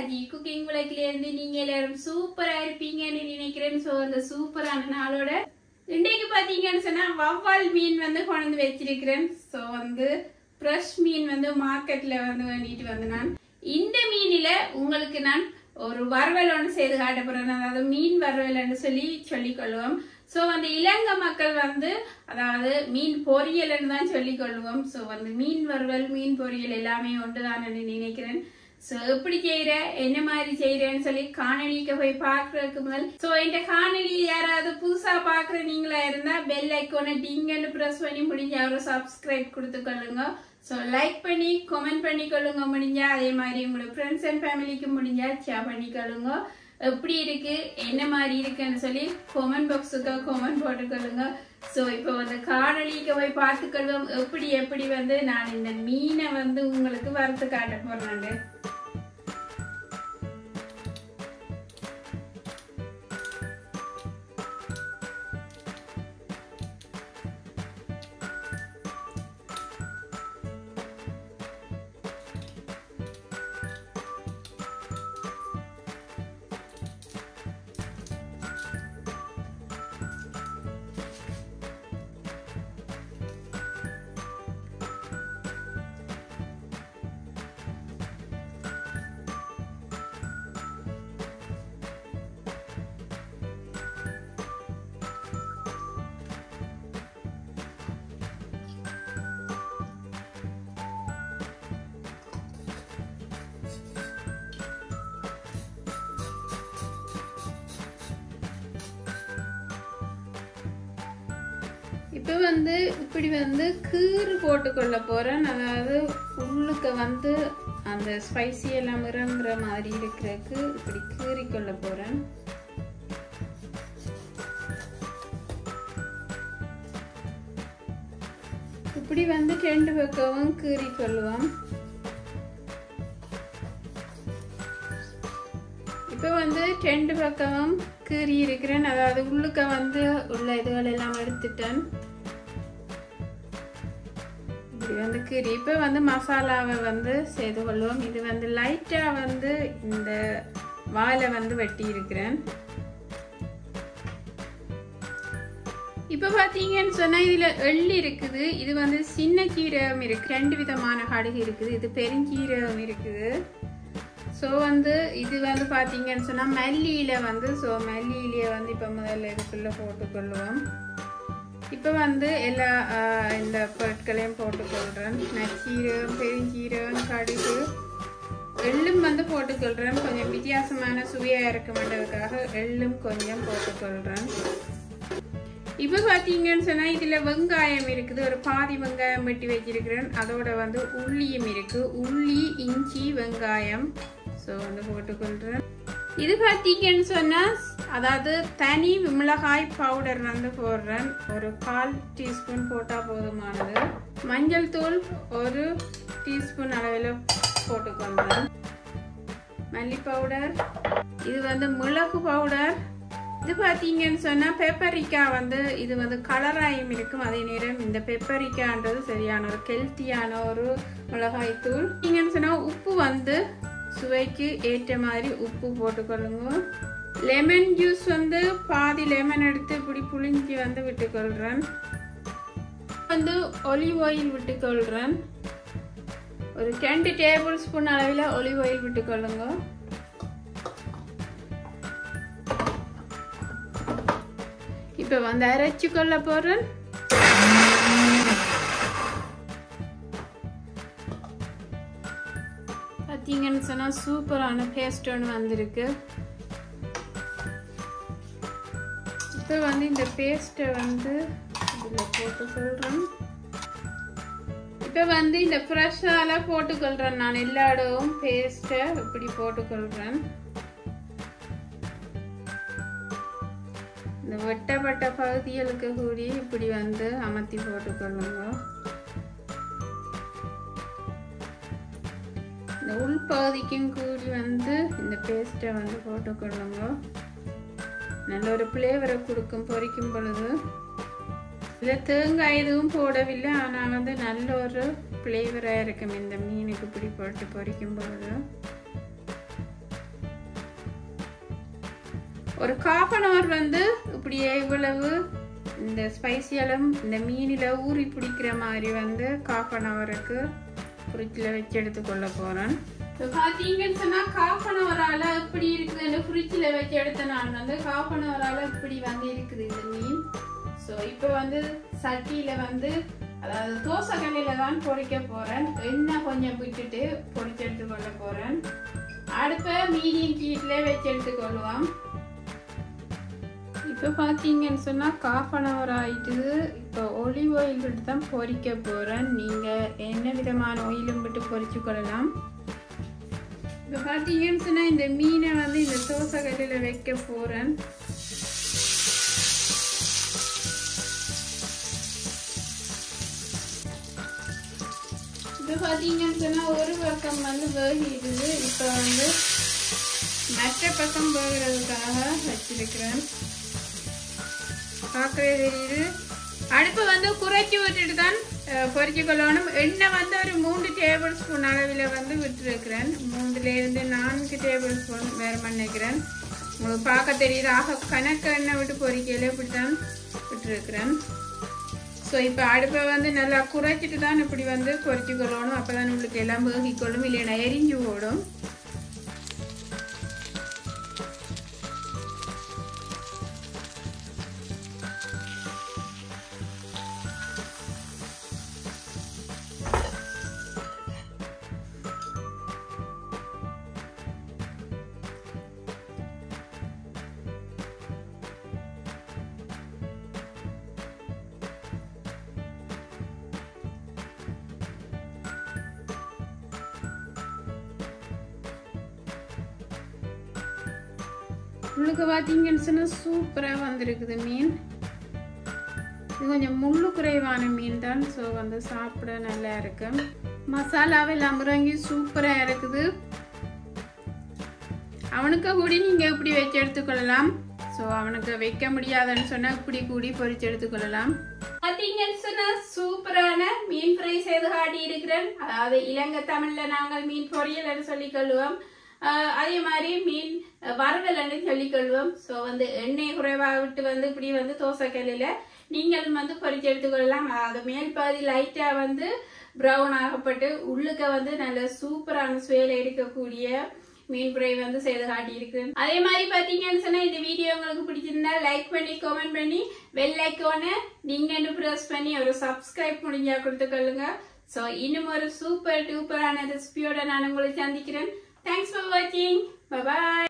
Raji cooking விளக்குல இருந்து நீங்க எல்லாரும் சூப்பரா இருப்பீங்கன்னு நினைக்கிறேன் சோ அந்த சூப்பரான நாளோட இன்றைக்கு பாத்தீங்கன்னு சொன்னா வவ்வால் மீன் வந்து கொண்டு வச்சிருக்கிறேன் சோ வந்து ஃப்ரெஷ் மீன் வந்து மார்க்கெட்ல வந்து வேண்டிட்டு வந்து நான் இந்த மீனில உங்களுக்கு நான் ஒரு வறுவல் ஒன்று செய்து காட்ட போறேன் அதாவது மீன் வறுவல்னு சொல்லி சொல்லிக் கொள்வோம் ஸோ அந்த இலங்கை மக்கள் வந்து அதாவது மீன் பொரியல்னு தான் சொல்லிக் கொள்வோம் ஸோ வந்து மீன் வறுவல் மீன் பொரியல் எல்லாமே ஒன்றுதான் நினைக்கிறேன் ஸோ எப்படி செய்யற என்ன மாதிரி செய்யறேன்னு சொல்லி காணொலிக்கு போய் பார்க்கறதுக்கு முதல் ஸோ இந்த காணொலி யாராவது புதுசா பார்க்குற நீங்களா இருந்தா பெல் ஐக்கோனை டிங்கன்னு ப்ரெஸ் பண்ணி முடிஞ்ச ஒரு சப்ஸ்கிரைப் கொடுத்து கொள்ளுங்க ஸோ லைக் பண்ணி கமெண்ட் பண்ணிக்கொள்ளுங்க முடிஞ்சா அதே மாதிரி உங்களோட ஃப்ரெண்ட்ஸ் அண்ட் ஃபேமிலிக்கு முடிஞ்சா ஷேர் பண்ணிக்கொள்ளுங்க எப்படி இருக்கு என்ன மாதிரி இருக்குன்னு சொல்லி கமெண்ட் பாக்ஸுக்கு கமெண்ட் போட்டுக்கொள்ளுங்க ஸோ இப்போ வந்து காணொலிக்கு போய் பார்த்துக்கொள்வோம் எப்படி எப்படி வந்து நான் இந்த மீனை வந்து உங்களுக்கு வறுத்து காட்ட போறேன் இப்போ வந்து இப்படி வந்து கீறு போட்டுக்கொள்ள போறேன் அதாவது உள்ளுக்க வந்து அந்த ஸ்பைசி எல்லாம் இறங்குற மாதிரி இருக்கிறதுக்கு இப்படி கீறி கொள்ள போறேன் இப்படி வந்து ரெண்டு பக்கமும் கீறி கொள்வோம் இப்போ வந்து ரெண்டு பக்கமும் கீறி இருக்கிறேன் அதாவது உள்ளுக்க வந்து உள்ள இதுகள் எல்லாம் எடுத்துட்டேன் இப்படி வந்து கீறி இப்போ வந்து மசாலாவை வந்து செய்து கொள்வோம் இது வந்து லைட்டாக வந்து இந்த வாழை வந்து வெட்டி இருக்கிறேன் இப்போ பார்த்தீங்கன்னு சொன்னால் இதில் எள்ளி இருக்குது இது வந்து சின்ன கீரகம் இருக்கு ரெண்டு விதமான கடுகு இருக்குது இது பெருங்கீரகம் இருக்குது ஸோ வந்து இது வந்து பார்த்தீங்கன்னு சொன்னால் மல்லியில் வந்து ஸோ மல்லியிலேயே வந்து இப்போ முதல்ல இதுக்குள்ளே போட்டுக்கொள்வோம் இப்போ வந்து எல்லா இந்த பொருட்களையும் போட்டுக்கொள்கிறேன் நச்சீரகம் பெருஞ்சீரகம் கடுகு எள்ளும் வந்து போட்டுக்கொள்கிறேன் கொஞ்சம் வித்தியாசமான சுவையாக இருக்க மாட்டதுக்காக எள்ளும் கொஞ்சம் போட்டுக்கொள்கிறேன் இப்போ பார்த்தீங்கன்னு சொன்னால் இதில் வெங்காயம் இருக்குது ஒரு பாதி வெங்காயம் வெட்டி வச்சிருக்கிறேன் அதோட வந்து உள்ளியும் இருக்குது உள்ளி இஞ்சி வெங்காயம் ஸோ வந்து போட்டுக்கொள்கிறேன் இது பார்த்தீங்கன்னு சொன்னால் அதாவது தனி மிளகாய் பவுடர் வந்து போடுறேன் ஒரு கால் டீஸ்பூன் போட்டால் போதுமானது மஞ்சள் தூள் ஒரு டீஸ்பூன் அளவில் போட்டுக்கொள்கிறேன் மல்லி பவுடர் இது வந்து மிளகு பவுடர் இது பார்த்தீங்கன்னு சொன்னால் பெப்பரிக்கா வந்து இது வந்து கலராயும் இருக்கும் அதே நேரம் இந்த பெப்பரிக்கான்றது சரியான ஒரு கெல்த்தியான ஒரு மிளகாய் தூள் பார்த்தீங்கன்னு சொன்னால் உப்பு வந்து சுவைக்கு ஏற்ற மாதிரி உப்பு போட்டுக்கொள்ளுங்க லெமன் ஜூஸ் வந்து பாதி லெமன் எடுத்து இப்படி புளிஞ்சி வந்து விட்டுக்கொள்கிறேன் வந்து ஒலிவ் ஆயில் விட்டுக்கொள்கிறேன் ஒரு ரெண்டு டேபிள் ஸ்பூன் அளவில் ஒலிவ் ஆயில் விட்டுக்கொள்ளுங்க இப்போ வந்து அரைச்சு கொள்ள போகிறேன் பார்த்தீங்கன்னு சொன்னால் சூப்பரான பேஸ்ட் ஒன்று வந்திருக்கு இப்போ வந்து இந்த பேஸ்ட்டை வந்து இதில் போட்டு சொல்கிறேன் இப்போ வந்து இந்த ஃப்ரெஷ்ஷால போட்டுக்கொள்கிறேன் நான் எல்லா இடமும் பேஸ்ட்டை இப்படி போட்டுக்கொள்கிறேன் இந்த வெட்டப்பட்ட பகுதிகளுக்கு கூடி இப்படி வந்து அமர்த்தி போட்டுக்கொள்ளுங்க இந்த உள்பகுதிக்கும் கூடி வந்து இந்த பேஸ்ட்டை வந்து போட்டுக்கொள்ளுங்க நல்ல ஒரு ஃப்ளேவரை கொடுக்கும் பொரிக்கும் பொழுது இதில் தேங்காய் எதுவும் போடவில்லை ஆனால் வந்து நல்ல ஒரு ஃப்ளேவராக இருக்கும் இந்த மீனுக்கு இப்படி போட்டு பொரிக்கும் பொழுது ஒரு காஃப் அன் ஹவர் வந்து இப்படியே இவ்வளவு இந்த ஸ்பைசியெல்லாம் இந்த மீனில் ஊறி பிடிக்கிற மாதிரி வந்து காஃப் அன் ஹவருக்கு ஃப்ரிட்ஜில் வச்சு எடுத்துக்கொள்ள போகிறேன் இப்போ பார்த்தீங்கன்னு சொன்னால் காஃப் அன் ஹவரால் எப்படி இருக்குதுன்னு ஃப்ரிட்ஜில் வச்சு எடுத்த நான் வந்து காஃப் அன் ஹவரால் இப்படி வந்து இருக்குது இந்த மீன் ஸோ இப்போ வந்து சட்டியில் வந்து அதாவது தோசை கல்லில் தான் பொரிக்க போகிறேன் எண்ணெய் கொஞ்சம் விட்டுட்டு பொரிச்சு எடுத்துக்கொள்ள போகிறேன் அடுப்பை மீடியம் ஹீட்டில் வச்சு எடுத்துக்கொள்வோம் இப்போ பார்த்தீங்கன்னு சொன்னால் காஃப் அன் ஹவர் ஆயிட்டுது இப்போ ஒலிவ் ஆயில் விட்டு தான் பொரிக்க போகிறேன் நீங்கள் என்ன விதமான ஆயிலும் விட்டு பொரிச்சு கொள்ளலாம் இப்போ பார்த்தீங்கன்னு சொன்னால் இந்த மீனை வந்து இந்த தோசை கல்லில் வைக்க போகிறேன் இப்போ பார்த்தீங்கன்னு சொன்னால் ஒரு பக்கம் வந்து வேகிடுது இப்போ வந்து மற்ற பக்கம் வேகிறதுக்காக வச்சிருக்கிறேன் பார்க்கவே தெரியுது அடுப்பு வந்து குறைச்சி விட்டுட்டு தான் பொறிச்சு கொள்ளணும் எண்ணெய் வந்து ஒரு மூன்று டேபிள் ஸ்பூன் அளவில் வந்து விட்டுருக்கிறேன் மூன்றுலேருந்து நான்கு டேபிள் ஸ்பூன் வேறு பண்ணிக்கிறேன் உங்களுக்கு பார்க்க தெரியுது ஆக கணக்கு எண்ணெய் விட்டு பொறிக்கையில் இப்படி தான் விட்டுருக்கிறேன் ஸோ இப்போ அடுப்பை வந்து நல்லா குறைச்சிட்டு தான் இப்படி வந்து பொறிச்சு கொள்ளணும் அப்போ தான் உங்களுக்கு எல்லாம் வேகிக்கொள்ளும் இல்லைன்னா எரிஞ்சு ஓடும் உள்ளுக்கு பார்த்தீங்கன்னு சொன்னால் சூப்பராக வந்திருக்குது மீன் இது கொஞ்சம் முள்ளு குறைவான மீன் தான் ஸோ வந்து சாப்பிட நல்லா இருக்கு மசாலாவெல்லாம் முறங்கி சூப்பராக இருக்குது அவனுக்கு கூடி நீங்கள் இப்படி வச்சு எடுத்துக்கொள்ளலாம் ஸோ அவனுக்கு வைக்க முடியாதுன்னு சொன்னால் இப்படி கூடி பொரிச்சு எடுத்துக்கொள்ளலாம் பார்த்தீங்கன்னு சொன்னால் சூப்பரான மீன் ஃப்ரை செய்து காட்டி இருக்கிறேன் அதாவது இலங்கை தமிழ்ல நாங்கள் மீன் பொரியல் சொல்லி கொள்வோம் அதே மாதிரி மீன் வறுவல்னு சொல்லிக்கொள்வோம் ஸோ வந்து எண்ணெய் குறைவாக விட்டு வந்து இப்படி வந்து தோசைக்கல்லில் நீங்கள் வந்து பொரிச்சு எடுத்துக்கொள்ளலாம் அது மேல் பாதி லைட்டாக வந்து ப்ரௌன் ஆகப்பட்டு உள்ளுக்க வந்து நல்ல சூப்பரான சுவையில் இருக்கக்கூடிய மீன் ஃப்ரை வந்து செய்து காட்டி இருக்கு அதே மாதிரி பார்த்தீங்கன்னு சொன்னால் இந்த வீடியோ உங்களுக்கு பிடிச்சிருந்தா லைக் பண்ணி கமெண்ட் பண்ணி பெல் ஐக்கோனை நீங்கள் ப்ரெஸ் பண்ணி ஒரு சப்ஸ்கிரைப் முடிஞ்சா கொடுத்துக்கொள்ளுங்க ஸோ இன்னும் ஒரு சூப்பர் டூப்பரான ரெசிபியோட நான் உங்களை சந்திக்கிறேன் Thanks for watching. Bye bye.